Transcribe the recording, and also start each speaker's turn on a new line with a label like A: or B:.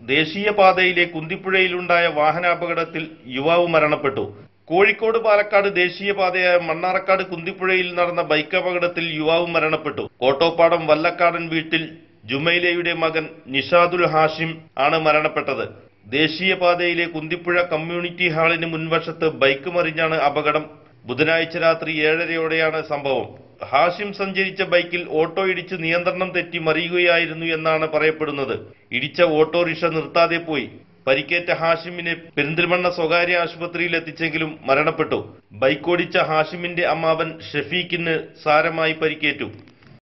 A: ദേശീയപാതയിലെ കുന്തിപ്പുഴയിലുണ്ടായ വാഹനാപകടത്തിൽ യുവാവ് മരണപ്പെട്ടു കോഴിക്കോട് പാലക്കാട് ദേശീയപാതയായ മണ്ണാറക്കാട് കുന്തിപ്പുഴയിൽ നടന്ന ബൈക്ക് അപകടത്തിൽ യുവാവ് മരണപ്പെട്ടു കോട്ടോപ്പാടം വല്ലക്കാടൻ വീട്ടിൽ ജുമൈലയുടെ മകൻ നിഷാദുൽ ഹാഷിം ആണ് മരണപ്പെട്ടത് ദേശീയപാതയിലെ കുന്തിപ്പുഴ കമ്മ്യൂണിറ്റി ഹാളിന് മുൻവശത്ത് ബൈക്ക് മറിഞ്ഞാണ് അപകടം ബുധനാഴ്ച രാത്രി ഏഴരയോടെയാണ് സംഭവം ഹാഷിം സഞ്ചരിച്ച ബൈക്കിൽ ഓട്ടോ ഇടിച്ച് നിയന്ത്രണം തെറ്റി മറിയുകയായിരുന്നു എന്നാണ് പറയപ്പെടുന്നത് ഇടിച്ച ഓട്ടോറിക്ഷ നിർത്താതെ പോയി പരിക്കേറ്റ ഹാഷിമിനെ പെരിന്തൽമണ്ണ സ്വകാര്യ ആശുപത്രിയിൽ എത്തിച്ചെങ്കിലും മരണപ്പെട്ടു ബൈക്കോടിച്ച ഹാഷിമിന്റെ അമ്മാവൻ ഷഫീഖിന് സാരമായി പരിക്കേറ്റു